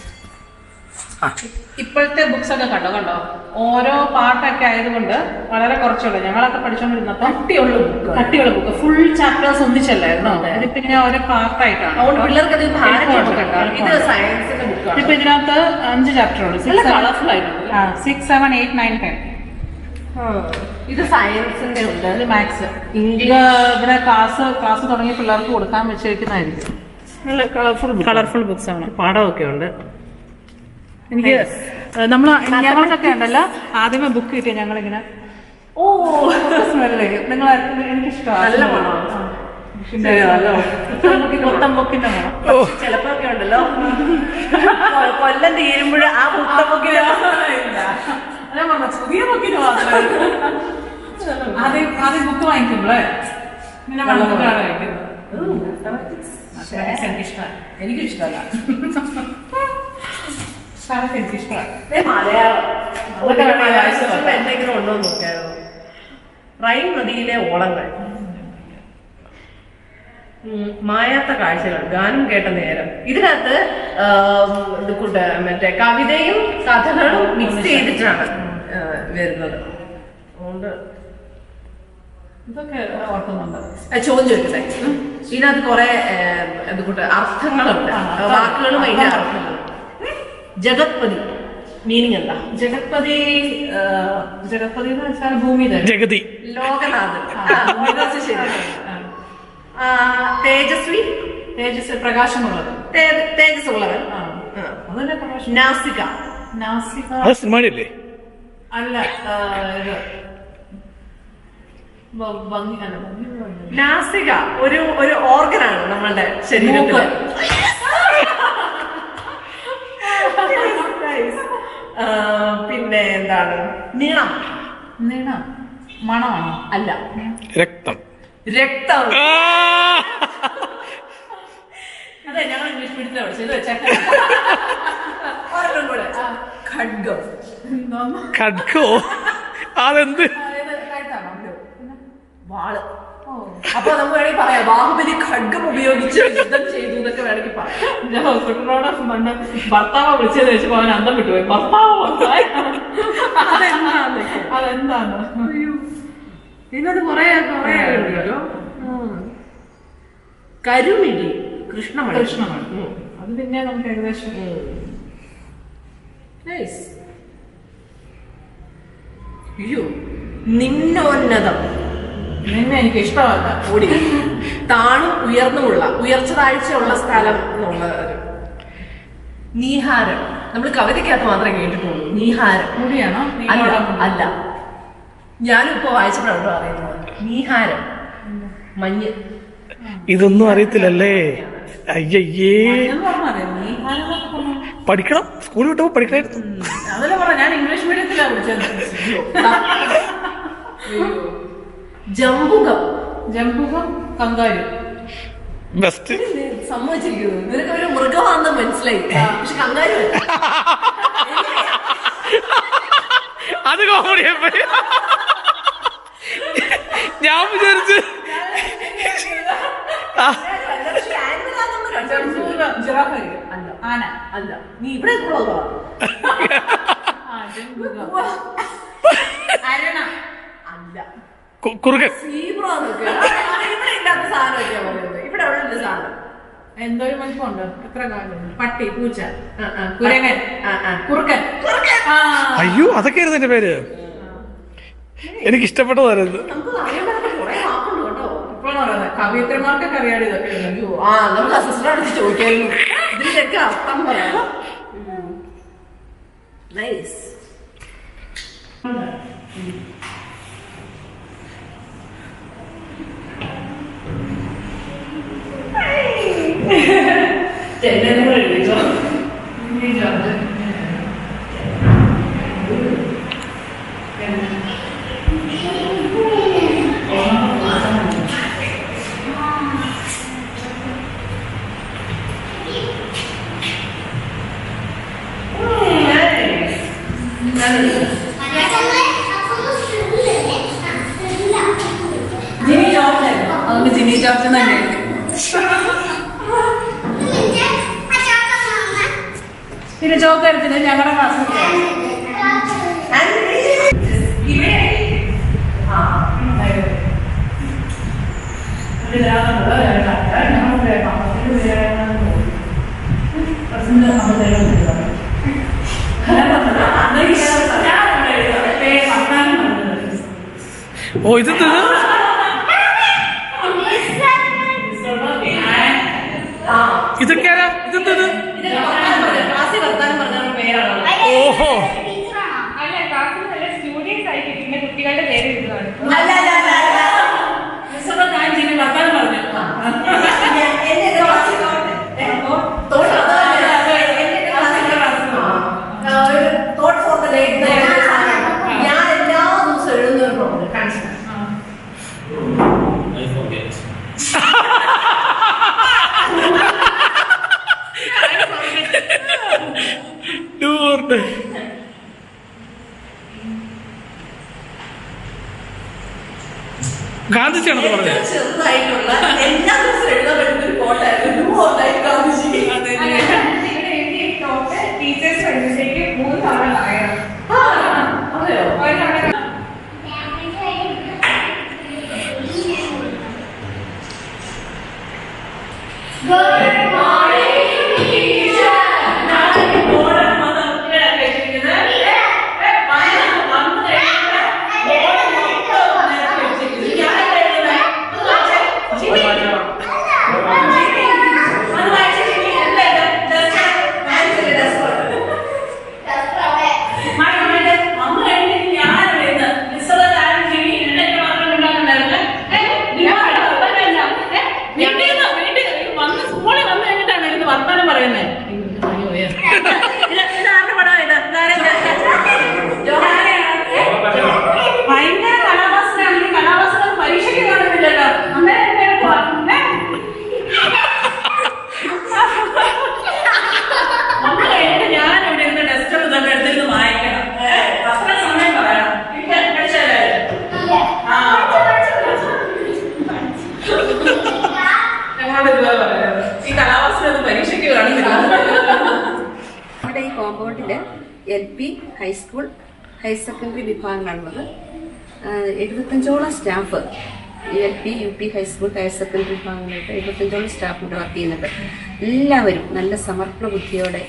ഇപ്പോഴത്തെ ബുക്സ് ഒക്കെ കണ്ടോ കണ്ടോ ഓരോ പാട്ടൊക്കെ ആയതുകൊണ്ട് വളരെ കുറച്ചുള്ളൂ ഞങ്ങളൊക്കെ പഠിച്ചോണ്ടിരുന്നപ്പം കട്ടിയുള്ള ബുക്ക് കട്ടിയുള്ള ബുക്ക് ഫുൾ ചാപ്റ്റേഴ്സ് ഒന്നിച്ചല്ലായിരുന്നു ഇത് പിന്നെ ഓരോ പാർട്ടായിട്ടാണ് അതുകൊണ്ട് പിള്ളേർക്ക് അത് ഭാരമുണ്ട് ഇത് ഇത് സയൻസിന്റെ ബുക്കാണ് ഇപ്പൊ ഇതിനകത്ത് അഞ്ച് ചാപ്റ്റർ ഉണ്ട് നല്ല കളർഫുൾ ആയിട്ടുണ്ട് six seven eight nine ten ഇത് സയൻസിന്റെ ഉണ്ട് ഇത് മാത്സ് ഇത് ഇവിടെ ക്ലാസ് ക്ലാസ് തുടങ്ങിയ പിള്ളേർക്ക് കൊടുക്കാൻ വെച്ചിരിക്കുന്നതായിരിക്കും നല്ല കളർഫുൾ കളർഫുൾ ബുക്സ് ആണ് പാഠമൊക്കെ ഉണ്ട് എനിക്ക് നമ്മൾ ഞങ്ങൾക്കൊക്കെ ഉണ്ടല്ലോ ആദ്യമേ ബുക്ക് കിട്ടിയ ഞങ്ങളിങ്ങനെ ഓ സ്മെല്ല് നിങ്ങൾ എനിക്ക് നല്ല മണമാണ്. ശരി, നല്ല മണം. മൊത്തം ബുക്കിന്റെ മണം ചിലപ്പോ ഒക്കെ ഉണ്ടല്ലോ കൊ- കൊല്ലം തീരുമ്പോൾ ആ പുസ്തകത്തിന് ഞാൻ പറഞ്ഞ പുതിയ ബുക്കിന് മാത്രമേ ആദ്യം ആദ്യം ബുക്ക് വാങ്ങിക്കുമ്പോഴേ ഇങ്ങനെ വെള്ളത്തിലാണ് വാങ്ങിക്കുന്നത് എനിക്കിഷ്ടമാണ് എനിക്കും ഇഷ്ടമല്ല സാറൊക്കെ എനിക്കിഷ്ടമാണ് മലയാളം അതൊക്കെ ഒരു മലയാളം മലയാളം എന്തെങ്കിലും ഉണ്ടോ എന്ന് നോക്കാമോ റൈൻ നദിയിലെ ഓളങ്ങൾ ഉം, മായാത്ത കാഴ്ചകൾ ഗാനം കേട്ട നേരം ഇതിനകത്ത് ആം, ഇത് കൂട്ട് മറ്റേ കവിതയും കഥകളും മിക്സ് ചെയ്തിട്ടാണ് ആ, വരുന്നത് അതുകൊണ്ട് ഇതൊക്കെ ഓർക്കുന്നുണ്ട് ആ, ചോദ്യം ചോദിക്കട്ടെ ഇതിനകത്ത് കുറെ ഇത് കൂട്ട് അർത്ഥങ്ങളുണ്ട് ആ, അർത്ഥം. വാക്കുകളും അതിന്റെ അർത്ഥങ്ങളും ജഗത്പതി മീനിങ് എന്താ ജഗത്പതി ആ, ജഗത്പതി എന്ന് വെച്ചാൽ ഭൂമി തന്നെ ജഗതി ലോകനാഥൻ ആ, ഇത് ശരി. ആ, തേജസ്വി തേജസ് പ്രകാശമുള്ളത് തേ- തേജസ് ഉള്ളവൻ ആ അതല്ലേ പ്രകാശം നാസിക നാസിക അത് സിനിമയല്ലേ അല്ല ആ, ഇത് ഭ- ഭംഗി അല്ല ഭംഗി എന്ന് പറഞ്ഞത്. നാസിക ഒരു ഒരു ഓർഗനാണ് നമ്മളുടെ ശരീരത്തില് Nice. ആ, പിന്നെ എന്താണ് നീളം നീണം മണമാണോ അല്ല രക്തം രക്തം ആ! അതെ ഞങ്ങൾ ഇംഗ്ലീഷ് മീഡിയത്തിൽ പഠിച്ചത് ഇത് വെച്ചാൽ ഒരെണ്ണം കൂടെ ഖഡ്ഗം ഖഡ്ഗോ അതെന്ത് വാള് അപ്പൊ നമുക്ക് വേണമെങ്കിൽ പറയാം ബാഹുബലി ഖഡ്ഗം ഉപയോഗിച്ച് യുദ്ധം ചെയ്തു എന്നൊക്കെ വേണമെങ്കിൽ പറയാം ഞാൻ ഹോസ്പിറ്റലിനോട് പണ്ട് ഭർത്താവ് വിളിച്ചത് വെച്ചപ്പോ അവൻ അന്തം വിട്ടുപോയി ഭർത്താവ് ഭർത്താവ്. അതെന്താണ് ഇതിനകത്ത് കുറെ കുറെ ഉണ്ടല്ലോ കരുമിഴി കൃഷ്ണമണി കൃഷ്ണമണി. ഉം. അത് പിന്നെ നമുക്ക് ഏകദേശം Nice. അയ്യോ നിന്നോന്നതം നിന്നെ എനിക്ക് ഇഷ്ടമല്ല ഓടി താണും ഉയർന്നുമുള്ള ഉയർച്ച താഴ്ചയുള്ള സ്ഥലം എന്നുള്ളത് നീഹാരം നമ്മൾ കവിതയ്ക്കകത്ത് മാത്രമേ കേട്ടിട്ടുള്ളൂ നീഹാരം കൂടിയാണോ അല്ല അല്ല ഞാനും ഇപ്പൊ വായിച്ചപ്പോഴാണ് അറിയുന്നത് നീഹാരം മഞ്ഞ് ഇതൊന്നും അറിയത്തില്ലല്ലേ അയ്യയ്യേ എന്ന് പറഞ്ഞാലേ നീ ആരെന്നൊക്കെ പറഞ്ഞു പഠിക്കണം സ്കൂളിൽ വിട്ടപ്പോ പഠിക്കണായിരുന്നു അതല്ലേ പറഞ്ഞ ഞാൻ ഇംഗ്ലീഷ് മീഡിയത്തിലാണ് വിളിച്ചത് ജമ്പുകം ജംബുകം കങ്കാരു ബെസ്റ്റ് സമ്മതിച്ചിരിക്കുന്നു നിനക്ക് ഒരു മൃഗമാണെന്ന് മനസ്സിലായി പക്ഷെ കങ്കാരു അല്ല. അത് കോമഡി ഞാൻ വിചാരിച്ചു ആ, പക്ഷെ animal ആണെന്ന് കണ്ടു. ജംബുകം ജിറാഫ് അല്ല ആന അല്ല നീ ഇവിടെ ഉള്ളതാ ആ ജംബുകം അരണ അല്ല കു- കുറുക്കൻ സീബ്ര എന്നൊക്കെ ഇവിടെ ഇല്ലാത്ത സാധനമൊക്കെയാ പറയുന്നത് ഇവിടെ ഉള്ള സാധനം എന്തോ ഒരു മനുഷ്യമുണ്ട് എത്ര കാലം പട്ടി പൂച്ച ആ, ആ. കുരങ്ങൻ ആ, ആ. കുറുക്കൻ ആ അയ്യോ അതൊക്കെയായിരുന്നു എന്റെ പേര് എനിക്ക് ഇഷ്ടപ്പെട്ടതായിരുന്നു നമുക്ക് അറിയാൻ കുറെ വാക്കുണ്ട് കേട്ടോ ഇപ്പോഴാണ് പറയുന്നത് കവിയത്രമാർക്കൊക്കെ അറിയാതെ ഇതൊക്കെ ഉള്ളത്. അയ്യോ ആ നമുക്ക് അസിസ്റ്റന്റ് അടുത്ത് ചോദിക്കായിരുന്നു ഇതിന്റെയൊക്കെ അർത്ഥം പറയാം നൈസ് ജിനി ജോർജ് അതുകൊണ്ട് ജിനി ജോർജ് തന്നെ എഴുതി. പിന്നെ ജോക്ക് എടുത്തിട്ട് ഞങ്ങളുടെ ക്ലാസ്സിൽ ഓ ഇത് ഇത് ആ ഇതൊക്കെ ആരാ ഇതെന്താ ഇത് ഇതിന് വർത്താനം പറഞ്ഞ ക്ലാസ്സിൽ വർത്താനം പറഞ്ഞ പേരാണ് ഓഹോ അല്ല ക്ലാസ്സിൽ നല്ല സ്റ്റുഡിയൻസ് ആയിട്ട് പിന്നെ കുട്ടികളുടെ പേര് എഴുതുകയാണ് അല്ല അല്ല അല്ല അല്ല മിസ്സമ്മ ഞാൻ ചെയ്ത് വർത്താനം പറഞ്ഞു എന്റെ ക്ലാസ്സിൽ thought thought for the day ഞാൻ എല്ലാ ദിവസവും എഴുതുന്ന ഒരു പ്രോബ്ലം കാണിച്ചു I forget. Do or die. ഗാന്ധിജിയാണെന്ന് പറഞ്ഞത് ഏറ്റവും ചെറുതായിട്ടുള്ള എല്ലാ ദിവസവും എഴുതാൻ പറ്റുന്ന ഒരു കോട്ടായിരുന്നു ഡു ഓർ ഡൈ ഗാന്ധിജി ഇവിടെ എഴുതിയ ടോപ്പ് ടീച്ചേഴ്സ് വരുമ്പോഴത്തേക്ക് മൂന്ന് തവണ പറയണം ആ, അതെയോ ഒരു തവണ വർത്താനം പറയുന്നേ ഇതാരുടെ പടം ഇത് ഭയങ്കര കലാവാസനാണെങ്കിൽ കലാവാസന പരീക്ഷയ്ക്ക് കാണുന്നില്ലല്ലോ അന്നേരം എന്നെ എളുപ്പമാ. ഏ? വന്ന് കഴിഞ്ഞിട്ട് ഞാൻ ഇവിടെ ഇരുന്ന് ഡെസ്ക് ഇതൊക്കെ എടുത്തിരുന്ന് വായിക്കണം ഏ? അത്ര സമയം പറയണം പിന്നെ പഠിച്ചല്ലേ ആ ഞങ്ങളോട് ഇതുപോലെ പറയുന്നത് ഈ കലാവാസന ഒന്നും പരീക്ഷയ്ക്ക് കാണുന്നില്ല നമ്മുടെ ഈ കോമ്പൗണ്ടിൽ L P high school higher secondary വിഭാഗങ്ങളാണുള്ളത് ആഹ് എഴുപത്തഞ്ചോളം staff L P U P high school higher secondary വിഭാഗങ്ങളായിട്ട് എഴുപത്തഞ്ചോളം സ്റ്റാഫ് ഇവിടെ വർക്ക് ചെയ്യുന്നുണ്ട് എല്ലാവരും നല്ല സമർപ്പണ ബുദ്ധിയോടെ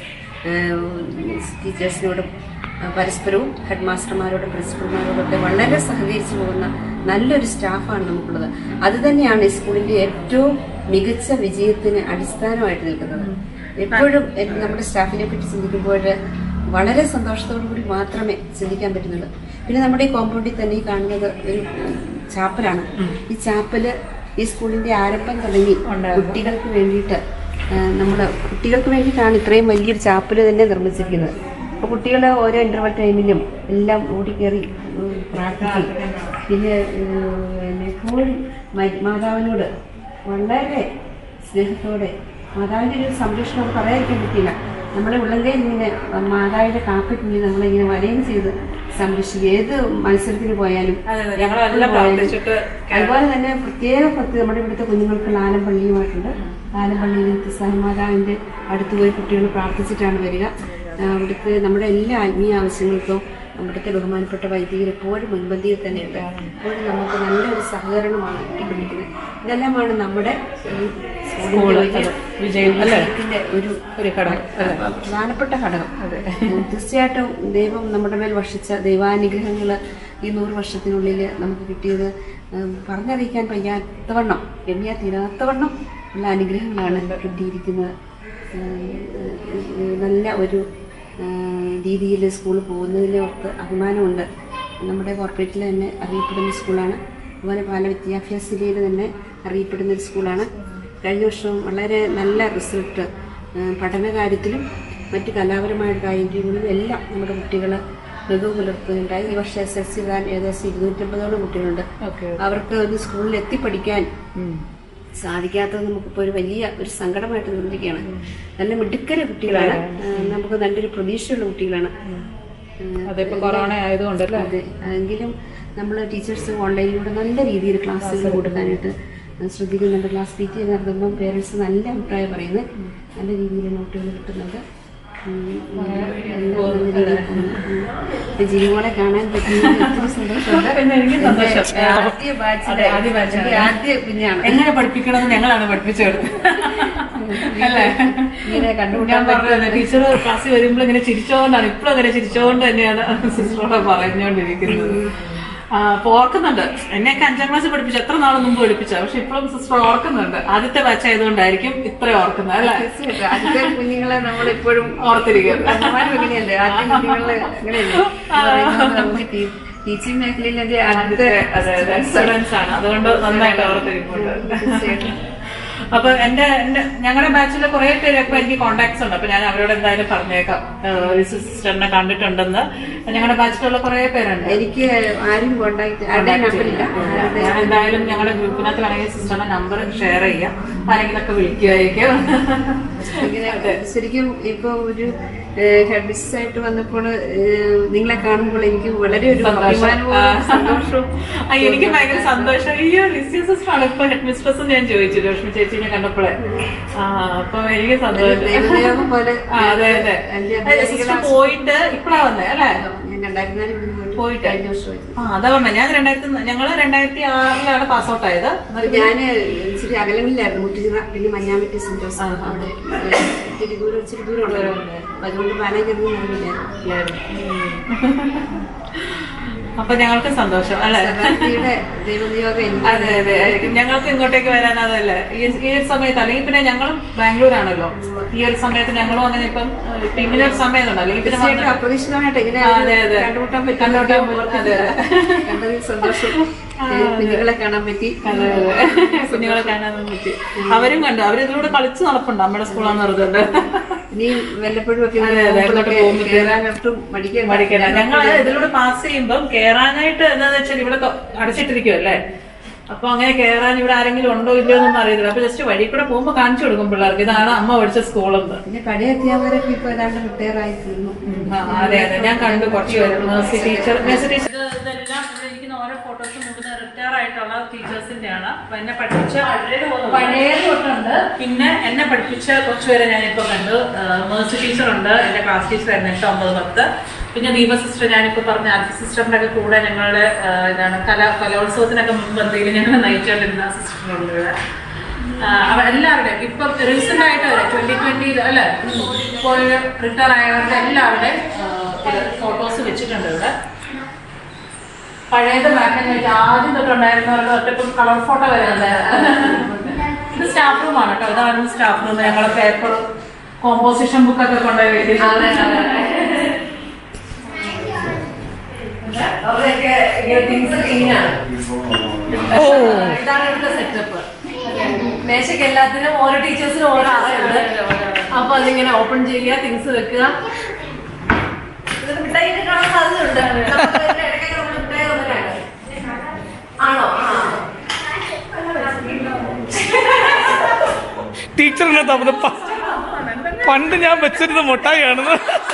ടീച്ചേഴ്സിനോടും ആഹ് പരസ്പരവും ഹെഡ് മാസ്റ്റർമാരോടും പ്രിൻസിപ്പൽമാരോടും ഒക്കെ വളരെ സഹകരിച്ചു പോകുന്ന നല്ലൊരു സ്റ്റാഫാണ് നമുക്കുള്ളത് അത് തന്നെയാണ് ഈ സ്കൂളിന്റെ ഏറ്റവും മികച്ച വിജയത്തിന് അടിസ്ഥാനമായിട്ട് നിൽക്കുന്നത് എപ്പോഴും എൻ- നമ്മുടെ സ്റ്റാഫിനെ പറ്റി ചിന്തിക്കുമ്പോൾ വളരെ സന്തോഷത്തോടു കൂടി മാത്രമേ ചിന്തിക്കാൻ പറ്റുന്നുള്ളൂ പിന്നെ നമ്മുടെ ഈ കോമ്പൗണ്ടിൽ തന്നെ ഈ കാണുന്നത് ഒരു ചാപ്പലാണ് ഈ ചാപ്പല് ഈ സ്കൂളിന്റെ ആരംഭം തുടങ്ങി കുട്ടികൾക്ക് വേണ്ടിയിട്ട് നമ്മൾ കുട്ടികൾക്ക് വേണ്ടിയിട്ടാണ് ഇത്രയും വലിയൊരു ചാപ്പല് തന്നെ നിർമ്മിച്ചിരിക്കുന്നത് അപ്പോൾ കുട്ടികൾ ഓരോ ഇന്റർവൽ ടൈമിലും എല്ലാം ഓടിക്കേറി ഉം, പ്രാർത്ഥിക്കും പിന്നെ ഉം, പിന്നെ എപ്പോഴും മ- മാതാവിനോട് വളരെ സ്നേഹത്തോടെ മാതാവിന്റെ ഒരു സംരക്ഷണം നമുക്ക് പറയാതിരിക്കാൻ പറ്റില്ല നമ്മളെ ഉള്ളങ്കയിൽ ഇങ്ങനെ മാതാവിന്റെ കാപ്പയ്ക്കുള്ളിൽ നമ്മളിങ്ങനെ വലയം ചെയ്ത് സംരക്ഷിക്കുക ഏത് മത്സരത്തിന് പോയാലും അതെ, അതെ. ഞങ്ങളെല്ലാം പോയാലും. പ്രാർത്ഥിച്ചിട്ട് അതുപോലെ തന്നെ പ്രത്യേക പ്രത്യേക നമ്മുടെ ഇവിടുത്തെ കുഞ്ഞുങ്ങൾക്ക് ആലമ്പള്ളിയുമായിട്ടുണ്ട് ആലമ്പള്ളിയിൽ മാതാവിന്റെ അടുത്ത് പോയി കുട്ടികൾ പ്രാർത്ഥിച്ചിട്ടാണ് വരിക ആ, അവിടുത്തെ നമ്മുടെ എല്ലാ ആത്മീയ ആവശ്യങ്ങൾക്കും അവിടുത്തെ ബഹുമാനപ്പെട്ട വൈദികർ എപ്പോഴും മുൻപന്തിയിൽ തന്നെയുണ്ട് എപ്പോഴും നമുക്ക് നല്ലൊരു സഹകരണമാണ് കിട്ടിക്കൊണ്ടിരിക്കുന്നത് ഇതെല്ലാമാണ് നമ്മുടെ ഈ സ്കൂളിന്റെ വലിയ വിജയം അല്ലേ വിജയത്തിന്റെ ഒരു ഒരു ഘടകം അല്ലേ പ്രധാനപ്പെട്ട ഘടകം ഉം, തീർച്ചയായിട്ടും ദൈവം നമ്മുടെ മേൽ വർഷിച്ച ദൈവാനുഗ്രഹങ്ങൾ ഈ നൂറ് വർഷത്തിനുള്ളിൽ നമുക്ക് കിട്ടിയത് ഉം, പറഞ്ഞറിയിക്കാൻ വയ്യാത്തവണ്ണം എണ്ണിയാ തീരാത്തവണ്ണം ഉള്ള അനുഗ്രഹങ്ങളാണ് കിട്ടിയിരിക്കുന്നത് ഉം, ഉം, നല്ല ഒരു രീതിയിൽ സ്കൂളിൽ പോകുന്നതിൽ ഓർത്ത് അഭിമാനമുണ്ട് നമ്മുടെ കോർപ്പറേറ്റിൽ തന്നെ അറിയപ്പെടുന്ന സ്കൂളാണ് അതുപോലെ പല വിദ്യാഭ്യാസ ജില്ലയിൽ തന്നെ അറിയപ്പെടുന്ന ഒരു സ്കൂളാണ് കഴിഞ്ഞ വർഷം വളരെ നല്ല റിസൾട്ട് പഠന കാര്യത്തിലും മറ്റ് കലാപരമായ കാര്യങ്ങളിലും എല്ലാം നമ്മുടെ കുട്ടികൾ മികവ് പുലർത്തുകയുണ്ടായി ഈ വർഷം എസ് എൽ സി എഴുതാൻ ഏകദേശം ഇരുന്നൂറ്റമ്പതോളം കുട്ടികളുണ്ട് അവർക്ക് ഒരു സ്കൂളിൽ എത്തിപ്പഠിക്കാൻ സാധിക്കാത്തത് നമുക്കിപ്പോൾ ഒരു വലിയ ഒരു സങ്കടമായിട്ട് തോന്നിയിരിക്കുകയാണ് നല്ല മിടുക്കര കുട്ടികളാണ് ആ, നമുക്ക് നല്ലൊരു പ്രതീക്ഷയുള്ള കുട്ടികളാണ് അതിപ്പോ കൊറോണ ആയതുകൊണ്ടല്ലേ അതെ എങ്കിലും നമ്മൾ ടീച്ചേഴ്സ് ഓൺലൈനിലൂടെ നല്ല രീതിയിൽ ക്ലാസ്സുകൾ കൊടുക്കാനായിട്ട് ശ്രദ്ധിക്കുന്നുണ്ട് ക്ലാസ് പി ടി നടത്തുമ്പം പേരൻസ് നല്ല അഭിപ്രായം പറയുന്നത് നല്ല രീതിയിൽ നോട്ടുകൾ കിട്ടുന്നുണ്ട് ഉം, ഉം, എല്ലാം നല്ല രീതിയിൽ പോകുന്നു. ഉം. ഇപ്പൊ ജിനിമോളെ കാണാൻ പറ്റുന്നതിൽ ഒത്തിരി സന്തോഷമുണ്ട് പിന്നെ എനിക്ക് സന്തോഷം. എന്റെ ആദ്യ ബാച്ചിലെ അതെ, ആദ്യ ബാച്ചാണ്. എന്റെ ആദ്യ കുഞ്ഞാണ് എങ്ങനെ പഠിപ്പിക്കണമെന്ന് ഞങ്ങളാണ് പഠിപ്പിച്ചു കൊടുത്തത് അല്ലേ ഇങ്ങനെ ഞാൻ കണ്ടുപിടിക്കാൻ പറഞ്ഞത് ടീച്ചർ ക്ലാസ്സിൽ വരുമ്പോൾ ഇങ്ങനെ ചിരിച്ചോണ്ടാണ് ഇപ്പോഴും അങ്ങനെ ചിരിച്ചോണ്ട് തന്നെയാണ് സിസ്റ്ററോട് പറഞ്ഞുകൊണ്ടിരിക്കുന്നത് ആ, അപ്പൊ ഓർക്കുന്നുണ്ട് എന്നെയൊക്കെ അഞ്ചാം ക്ലാസ് പഠിപ്പിച്ച എത്ര നാൾ മുമ്പ് പഠിപ്പിച്ച പക്ഷെ ഇപ്പോഴും സിസ്റ്റർ ഓർക്കുന്നുണ്ട് ആദ്യത്തെ ബാച്ച് ആയതുകൊണ്ടായിരിക്കും ഇത്ര ഓർക്കുന്നത് അല്ലേ തീർച്ചയായിട്ടും ആദ്യത്തെ കുഞ്ഞുങ്ങളെ നമ്മൾ എപ്പോഴും ഓർത്തിരിക്കും അമ്മമാരും അങ്ങനെയല്ലേ ആദ്യ കുഞ്ഞുങ്ങളെ അങ്ങനെയല്ലേ പറയുന്നത് നമുക്ക് ടീ- ടീച്ചിങ് മേഖലയിലെ ആദ്യത്തെ അതെ അതെ സ്റ്റുഡൻസ് ആണ് അതുകൊണ്ട് നന്നായിട്ട് ഓർത്തിരിക്കുന്നുണ്ട് തീർച്ചയായിട്ടും അപ്പൊ എന്റെ എന്റെ ഞങ്ങളുടെ ബാച്ചിലെ കുറെ പേരൊക്കെ എനിക്ക് കോണ്ടാക്ട്സ് ഉണ്ട് അപ്പൊ ഞാൻ അവരോട് എന്തായാലും പറഞ്ഞേക്കാം ഏഹ് ഒരു സിസ്റ്ററിനെ കണ്ടിട്ടുണ്ടെന്ന് ഞങ്ങളുടെ ബാച്ചിലുള്ള കുറെ പേരുണ്ട് എനിക്ക് ആരും കോണ്ടാക്ട് ആരുടെ നമ്പറില്ല ആരുടെ ഞാൻ എന്തായാലും ഞങ്ങളുടെ ഗ്രൂപ്പിനകത്ത് വേണമെങ്കിൽ സിസ്റ്ററിന്റെ നമ്പർ ഷെയർ ചെയ്യാം ആരെങ്കിലൊക്കെ വിളിക്കുമായിരിക്കും ഇങ്ങനെ ശരിക്കും ഇപ്പൊ ഒരു ഹെഡ് മിസ്സസ് ആയിട്ട് വന്നപ്പോൾ ഏഹ്, നിങ്ങളെ കാണുമ്പോൾ എനിക്ക് വളരെ ഒരു അഭിമാനവും സന്തോഷവും ആ, എനിക്ക് ഭയങ്കര സന്തോഷം അയ്യോ ലിസ്യ സിസ്റ്റർ ആണ് ഇപ്പൊ ഹെഡ് മിസ്ട്രസ് ഞാൻ ചോദിച്ചു ലക്ഷ്മി ചേച്ചിനെ കണ്ടപ്പോഴേ ആ അപ്പൊ എനിക്ക് സന്തോഷം ദൈവനിയോഗം പോലെ ആ, അതെ അതെ എന്റെ സിസ്റ്റർ പോയിട്ട് ഇപ്പഴാ വന്നേ അല്ലേ ഞാൻ രണ്ടായിരത്തി നാലിൽ ഇവിടുന്ന് പോയിട്ട് പോയിട്ട്. കഴിഞ്ഞ വർഷമായി ആ അതാ പറഞ്ഞ ഞാൻ രണ്ടായിരത്തി ഞങ്ങള് രണ്ടായിരത്തി ആറിലാണ് പാസ് ഔട്ട് ആയത് എന്നിട്ട് ഞാന് ഇച്ചിരി അകലങ്ങളിലായിരുന്നു മുട്ടുചിറ പിന്നെ മഞ്ഞാമറ്റി സെന്റ് ജോസഫ് അവിടെ ഏഹ്, ഇത്തിരി ദൂരം ഇച്ചിരി ദൂരം ഉണ്ടായിരുന്നു അപ്പൊ അതുകൊണ്ട് പാനഗിരി അറിയില്ല അപ്പൊ ഞങ്ങൾക്ക് സന്തോഷം അല്ലെ ശതാബ്ദിയുടെ ദൈവനിയോഗം എനിക്ക് അതെ അതെ ഞങ്ങൾക്ക് ഇങ്ങോട്ടേക്ക് വരാൻ അതല്ലേ ഈ ഈ ഒരു സമയത്ത് അല്ലെങ്കിൽ പിന്നെ ഞങ്ങളും ബാംഗ്ലൂരാണല്ലോ ഈ ഒരു സമയത്ത് ഞങ്ങളും അങ്ങനെ ഇപ്പം ഏഹ്, ഇപ്പൊ ഇങ്ങനെ ഒരു സമയത്തുണ്ട് അല്ലെങ്കിൽ പിന്നെ തീർച്ചയായിട്ടും വന്ന് അപ്രതീക്ഷിതമായിട്ട് ഇങ്ങനെ ആ, അതെ, അതെ. കണ്ടുമുട്ടാൻ പറ്റി കണ്ടുമുട്ടാൻ പറ്റി, അതെ, അതെ. കണ്ടതിൽ സന്തോഷം ഏഹ്, കുഞ്ഞുങ്ങളെ കാണാൻ പറ്റി അതെ അതെ കുഞ്ഞുങ്ങളെ കാണാൻ പറ്റി അവരും കണ്ടു അവരിതിലൂടെ കളിച്ച് നടപ്പുണ്ട് നമ്മുടെ സ്കൂളാന്ന് പറഞ്ഞിട്ടുണ്ട് ഇനി വല്ലപ്പോഴും ഒക്കെ അതെ, അതെ, അങ്ങോട്ട് പോകുമ്പോ കയറാനൊട്ടും മടിക്കാൻ മടിക്കണ്ട ഞങ്ങൾ ഇതിലൂടെ പാസ് ചെയ്യുമ്പോൾ കേറാനായിട്ട് എന്താന്ന് വെച്ചാൽ ഇവിടെ തൊ- അടച്ചിട്ടിരിക്കുമല്ലേ അപ്പൊ അങ്ങനെ കേറാൻ ഇവിടെ ആരെങ്കിലും ഉണ്ടോ ഇല്ലയോ എന്നൊന്നും അറിയത്തില്ല അപ്പൊ ജസ്റ്റ് വഴി കൂടെ പോകുമ്പോ കാണിച്ചു കൊടുക്കും പിള്ളേർക്ക് ഇതാണ് അമ്മ പഠിച്ച സ്കൂളെന്ന് പിന്നെ പഴയ അധ്യാപകരൊക്കെ ഇപ്പൊ ഏതാണ്ട് റിട്ടയർ ആയി തീർന്നു ആ, അതെ അതെ ഞാൻ കണ്ടു കുറച്ച് പേര് മേഴ്സി ടീച്ചർ മേഴ്സി ടീച്ചർ ഇതെല്ലാം ഇവിടെ ഇരിക്കുന്ന ഓരോ ഫോട്ടോസും ഇവിടുന്ന് റിട്ടയർ ആയിട്ടുള്ള ടീച്ചേഴ്സിന്റെ ആണ് അപ്പൊ എന്നെ പഠിപ്പിച്ച പഴയ തൊട്ടുണ്ട് പിന്നെ എന്നെ പഠിപ്പിച്ച കുറച്ചുപേരെ ഞാനിപ്പോ കണ്ടു മേഴ്സി ടീച്ചർ ഉണ്ട് എന്റെ ക്ലാസ് ടീച്ചർ ആയിരുന്നു എട്ട് ഒമ്പത് പത്ത് പിന്നെ ദീപ സിസ്റ്റർ ഞാനിപ്പോ പറഞ്ഞ ആൽഫി സിസ്റ്ററിന്റെ ഒക്കെ കൂടെ ഞങ്ങളുടെ ആ, ഇതാണ് കല കലോത്സവത്തിനൊക്കെ മുൻപന്തിയിൽ ഞങ്ങൾ നയിച്ചുകൊണ്ടിരുന്ന സിസ്റ്ററുണ്ട് ഇവിടെ അവർ എല്ലാവരുടെയും ഇപ്പൊ റീസെന്റ് ആയിട്ട് വരെ ട്വന്റി ട്വന്റിയിൽ അല്ലെ പോയി റിട്ടയർ ആയവരുടെ എല്ലാവരുടെയും ഫോട്ടോസ് വെച്ചിട്ടുണ്ട് ഇവിടെ പഴയത് ബ്ലാക്ക് ആൻഡ് വൈറ്റ് ആദ്യം തൊട്ടുണ്ടായിരുന്നവരുടെ ഒറ്റപ്പം കളർ ഫോട്ടോ വരെ ഉണ്ടായിരുന്നു ഇത് സ്റ്റാഫ് റൂം ആണ് കേട്ടോ ഇതാണ് സ്റ്റാഫ് റൂം ഞങ്ങളെ പേപ്പർ കോമ്പോസിഷൻ ബുക്ക് ഒക്കെ കൊണ്ടുപോയി വെച്ചിട്ടുണ്ട് അവരുടെയൊക്കെ ഇങ്ങനെ തിങ്സ് ക്ലീനാണ് ഓ ഇതാണ് ഇവിടുത്തെ സെറ്റപ്പ് മേശയ്ക്ക് എല്ലാത്തിനും ഓരോ ടീച്ചേഴ്സിനും ഓരോ അറയുണ്ട് അപ്പൊ അതിങ്ങനെ ഓപ്പൺ ചെയ്യുക തിങ്സ് വെക്കുക ഇതിന് മിഠായിയൊക്കെ കാണാൻ സാധ്യതയുണ്ട് നമുക്ക് ഇതിന്റെ ഇടയ്ക്കൊക്കെ നമ്മൾ മിഠായി തന്നിട്ടാണ്. ആണോ ആ ടീച്ചറിനെ തമ്മിൽ പ- പണ്ട് ഞാൻ വെച്ചിരുന്ന മുട്ടായിയാണെന്ന്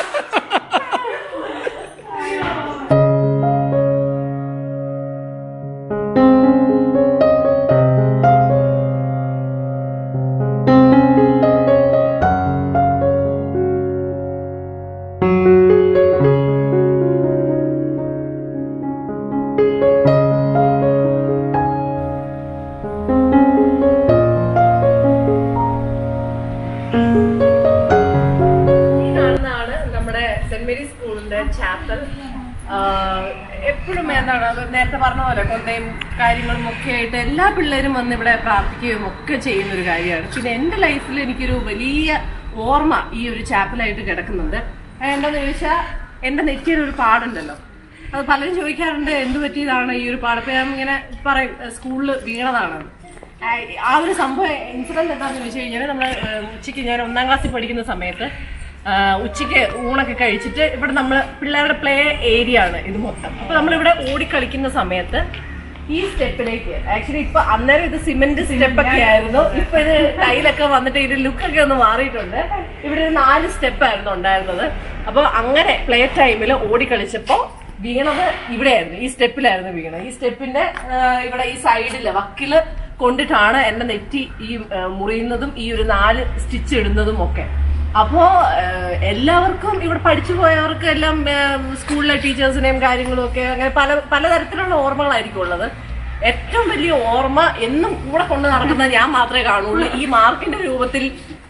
ഈ കാണുന്നതാണ് നമ്മുടെ സെന്റ് മേരീസ് സ്കൂളിന്റെ ചാപ്പൽ എപ്പോഴും എന്താണ് അത് നേരത്തെ പറഞ്ഞ പോലെ കൊന്തയും കാര്യങ്ങളും ഒക്കെ ആയിട്ട് എല്ലാ പിള്ളേരും വന്ന് ഇവിടെ പ്രാർത്ഥിക്കുകയും ഒക്കെ ചെയ്യുന്ന ഒരു കാര്യമാണ് പിന്നെ എന്റെ ലൈഫിൽ എനിക്കൊരു വലിയ ഓർമ്മ ഈ ഒരു ചാപ്പലായിട്ട് കിടക്കുന്നുണ്ട് അത് എന്താന്ന് ചോദിച്ചാൽ എന്റെ നെറ്റിയിൽ ഒരു പാടുണ്ടല്ലോ അത് പലരും ചോദിക്കാറുണ്ട് എന്ത് പറ്റിയതാണ് ഈ ഒരു പാട് അപ്പൊ ഞാൻ ഇങ്ങനെ പറയും സ്കൂളിൽ വീണതാണ് ആ, ആ ഒരു സംഭവം ഇൻസിഡന്റ് എന്താണെന്ന് ചോദിച്ചു കഴിഞ്ഞാൽ നമ്മൾ ഉച്ചയ്ക്ക് ഞാൻ ഒന്നാം ക്ലാസ്സിൽ പഠിക്കുന്ന സമയത്ത് ആ, ഉച്ചയ്ക്ക് ഊണൊക്കെ കഴിച്ചിട്ട് ഇവിടെ നമ്മൾ പിള്ളേരുടെ പ്ലേ ഏരിയ ആണ് ഇത് മൊത്തം അപ്പൊ നമ്മളിവിടെ ഓടിക്കളിക്കുന്ന സമയത്ത് ഈ സ്റ്റെപ്പിലേക്ക് ആക്ച്വലി ഇപ്പൊ അന്നേരം ഇത് സിമെന്റ് സ്റ്റെപ്പ് ഒക്കെ ആയിരുന്നു ഇപ്പൊ ഇത് ടൈലൊക്കെ വന്നിട്ട് ഇതിന്റെ ലുക്കൊക്കെ ഒന്ന് മാറിയിട്ടുണ്ട് ഇവിടെ ഒരു നാല് സ്റ്റെപ്പ് ആയിരുന്നു ഉണ്ടായിരുന്നത് അപ്പൊ അങ്ങനെ പ്ലേ ടൈമിൽ ഓടിക്കളിച്ചപ്പോ വീണത് ഇവിടെയായിരുന്നു ഈ സ്റ്റെപ്പിലായിരുന്നു വീണത് ഈ സ്റ്റെപ്പിന്റെ ആ, ഇവിടെ ഈ സൈഡില് വക്കില് കൊണ്ടിട്ടാണ് എന്റെ നെറ്റി ഈ ആ, മുറിയുന്നതും ഈ ഒരു നാല് സ്റ്റിച്ച് ഇടുന്നതും ഒക്കെ അപ്പോ ആ, എല്ലാവർക്കും ഇവിടെ പഠിച്ചു പോയവർക്ക് എല്ലാം ആ, സ്കൂളിലെ ടീച്ചേഴ്സിനെയും കാര്യങ്ങളും ഒക്കെ അങ്ങനെ പല പലതരത്തിലുള്ള ഓർമ്മകളായിരിക്കും ഉള്ളത് ഏറ്റവും വലിയ ഓർമ്മ എന്നും കൂടെ കൊണ്ട് നടക്കുന്നത് ഞാൻ മാത്രമേ കാണുള്ളൂ ഈ മാർക്കിന്റെ രൂപത്തിൽ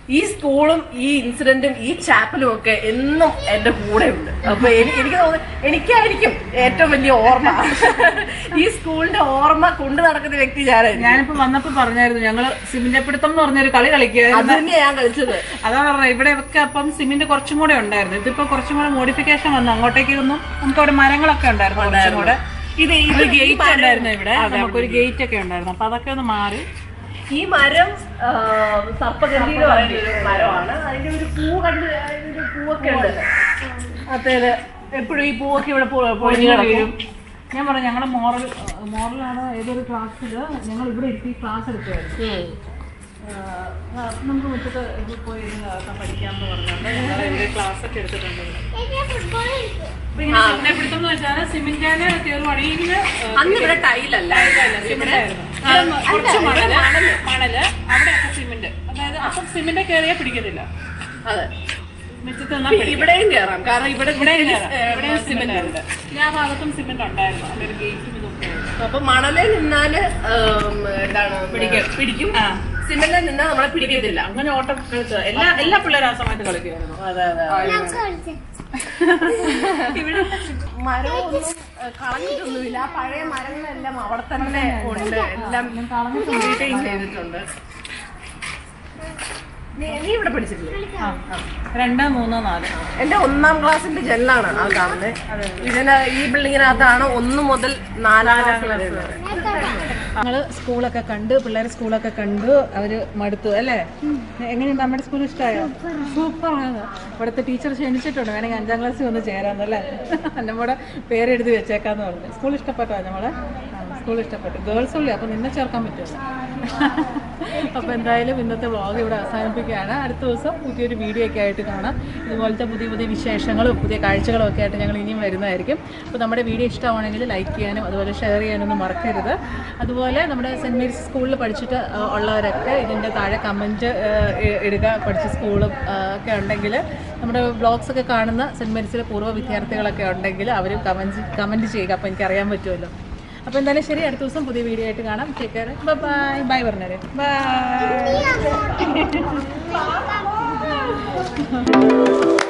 ഈ സ്കൂളും ഈ ഇൻസിഡന്റും ഈ ചാപ്പലും ഒക്കെ എന്നും എന്റെ കൂടെ ഉണ്ട് അപ്പൊ എനി- എനിക്ക് തോന്നുന്നു എനിക്കായിരിക്കും ഏറ്റവും വലിയ ഓർമ്മ ഈ സ്കൂളിന്റെ ഓർമ്മ കൊണ്ടു നടക്കുന്ന വ്യക്തി ഞാനായിരുന്നു ഞാനിപ്പോ വന്നപ്പോ പറഞ്ഞായിരുന്നു ഞങ്ങള് സിമിന്റെ പിടുത്തം എന്ന് പറഞ്ഞൊരു കളി അത് കളിക്കുകയായിരുന്നു തന്നെയാ ഞാൻ കളിച്ചത് അതാ പറഞ്ഞത് ഇവിടെ ഒക്കെ അപ്പം സിമെന്റ് കുറച്ചും കൂടെ ഉണ്ടായിരുന്നു ഇതിപ്പോ കുറച്ചും കൂടെ മോഡിഫിക്കേഷൻ വന്നു അങ്ങോട്ടേക്ക് ഒന്നും നമുക്ക് അവിടെ മരങ്ങളൊക്കെ ഉണ്ടായിരുന്നു കുറച്ചും കൂടെ ഇത് ഒരു ഇത് ഗേറ്റ് ഉണ്ടായിരുന്നു ഇവിടെ നമുക്കൊരു ഗേറ്റ് ഒക്കെ ഉണ്ടായിരുന്നു അപ്പൊ അതൊക്കെ ഒന്ന് മാറി ഈ മരം ആ, സർപ്പഗന്ധി എന്ന് പറയുന്ന ഒരു മരമാണ് അതിന്റെ ഒരു പൂ കണ്ട് അതിന്റെ ഒരു പൂവൊക്കെ ഉണ്ട് അതെ എപ്പോഴും ഈ പൂവൊക്കെ ഇവിടെ പൊ- പൊഴിഞ്ഞ് വീഴും ഞാൻ പറഞ്ഞു ഞങ്ങളുടെ മോറൽ മോറലാണ് ഏതൊരു ക്ലാസ്സിൽ ഞങ്ങൾ ഇവിടെ ഇരുത്തി ക്ലാസ് എടുക്കുമായിരുന്നു ആ, നമുക്ക് മുറ്റത്ത് ഇത് പോയി ഇരുന്ന് അതൊക്കെ പഠിക്കാമെന്ന് പറഞ്ഞുകൊണ്ട് ഞങ്ങൾ ഇവിടെ ക്ലാസ് ഒക്കെ എടുത്തിട്ടുണ്ട് അപ്പൊ ഇങ്ങനെ സിമിനെ പിടുത്തം എന്ന് വെച്ചാൽ സിമിന്റിന് കയറുവാണെങ്കിൽ ഇങ്ങനെ അന്ന് ഇവിടെ ടൈലല്ല സിമെന്റ് ആയിരുന്നു കുറച്ച് മണല് മണല് അവിടെയൊക്കെ സിമെന്റ് അതായത് അപ്പം സിമെന്റ് കയറിയാൽ പിടിക്കത്തില്ല അതെ മുറ്റത്ത് നിന്നാ ഇപ്പൊ പിടിക്കും. ഇവിടെയും കയറാം കാരണം ഇവിടെ ഇവിടെയും ഇവിടെയും കയറാം. ഇവിടെയും സിമെന്റ് ഉണ്ട് ഞാൻ ഭാഗത്തും സിമെന്റ് ഉണ്ടായിരുന്നു അവിടെ ഒരു ഗേറ്റും ഇതൊക്കെ ആയിരുന്നു. അപ്പൊ മണലിൽ നിന്നാല് ഉം, എന്താണ് പിടിക്കും. പിടിക്കും ആ. സിമെന്റിൽ നിന്നാൽ നമ്മളെ പിടിക്കത്തില്ല അങ്ങനെ ഓട്ടം കളിച്ചത് എല്ലാ എല്ലാ പിള്ളേരും ആ സമയത്ത് കളിക്കുമായിരുന്നു അതെ അതെ ഇവിടെ മരമൊന്നും ഏഹ്, കളഞ്ഞിട്ടൊന്നുമില്ല ആ പഴയ മരങ്ങളെല്ലാം അവിടെ തന്നെ ഉണ്ട് എല്ലാം റീറ്റെയിൻ ചെയ്തിട്ടുണ്ട് നീ നീ ഇവിടെ പഠിച്ചിട്ടില്ലേ ആ, ആ. രണ്ട് മൂന്ന് നാല് എന്റെ ഒന്നാം ക്ലാസ്സിന്റെ ജനലാണ് ആ കാണുന്നത് ഇതിന് ഈ ബിൽഡിങ്ങിനകത്താണ് ഒന്ന് മുതൽ നാലാം ക്ലാസ് വരെ ഉള്ളത് ഞങ്ങള് സ്കൂളൊക്കെ കണ്ട് പിള്ളേർ സ്കൂളൊക്കെ കണ്ടു അവര് മടുത്തു അല്ലേ എങ്ങനെയുണ്ട് നമ്മുടെ സ്കൂൾ ഇഷ്ടമായോ സൂപ്പർ ആണ് ഇവിടുത്തെ ടീച്ചർ ക്ഷണിച്ചിട്ടുണ്ട് വേണമെങ്കിൽ അഞ്ചാം ക്ലാസ്സിൽ വന്ന് ചേരാന്നല്ലേ നമ്മുടെ പേരെഴുതി വെച്ചേക്കാന്ന് പറഞ്ഞു സ്കൂൾ ഇഷ്ടപ്പെട്ടോ നമ്മളെ സ്കൂൾ ഇഷ്ടപ്പെട്ടു ഗേൾസ് ഉള്ളി അപ്പൊ നിന്നെ ചേർക്കാൻ പറ്റുമോ അപ്പൊ എന്തായാലും ഇന്നത്തെ വ്ളോഗ് ഇവിടെ അവസാനിപ്പിക്കുകയാണ് അടുത്ത ദിവസം പുതിയൊരു വീഡിയോ ഒക്കെ ആയിട്ട് കാണാം ഇതുപോലത്തെ പുതിയ പുതിയ വിശേഷങ്ങളും പുതിയ കാഴ്ചകളും ഒക്കെ ആയിട്ട് ഞങ്ങൾ ഇനിയും വരുന്നതായിരിക്കും അപ്പോൾ നമ്മുടെ വീഡിയോ ഇഷ്ടമാണെങ്കിൽ ലൈക്ക് ചെയ്യാനും അതുപോലെ ഷെയർ ചെയ്യാനൊന്നും മറക്കരുത് അതുപോലെ നമ്മുടെ സെൻറ് മേരീസ് സ്കൂളിൽ പഠിച്ചിട്ട് ആ, ഉള്ളവരൊക്കെ ഇതിൻ്റെ താഴെ കമൻറ്റ് ഇടുക പഠിച്ച സ്കൂളും ആ, ഒക്കെ ഉണ്ടെങ്കിൽ നമ്മുടെ ബ്ലോഗ്സ് ഒക്കെ കാണുന്ന സെൻറ് മേരീസിലെ പൂർവ്വ വിദ്യാർത്ഥികളൊക്കെ ഉണ്ടെങ്കിൽ അവരും കമൻറ്റ് കമൻറ്റ് ചെയ്യുക അപ്പോൾ എനിക്ക് അറിയാൻ പറ്റുമല്ലോ അപ്പോൾ എന്തായാലും ശരി അടുത്ത ദിവസം പുതിയ വീഡിയോ ആയിട്ട് കാണാം ടേക്ക് കെയർ ബൈ ബൈ പറഞ്ഞേരെ ബൈ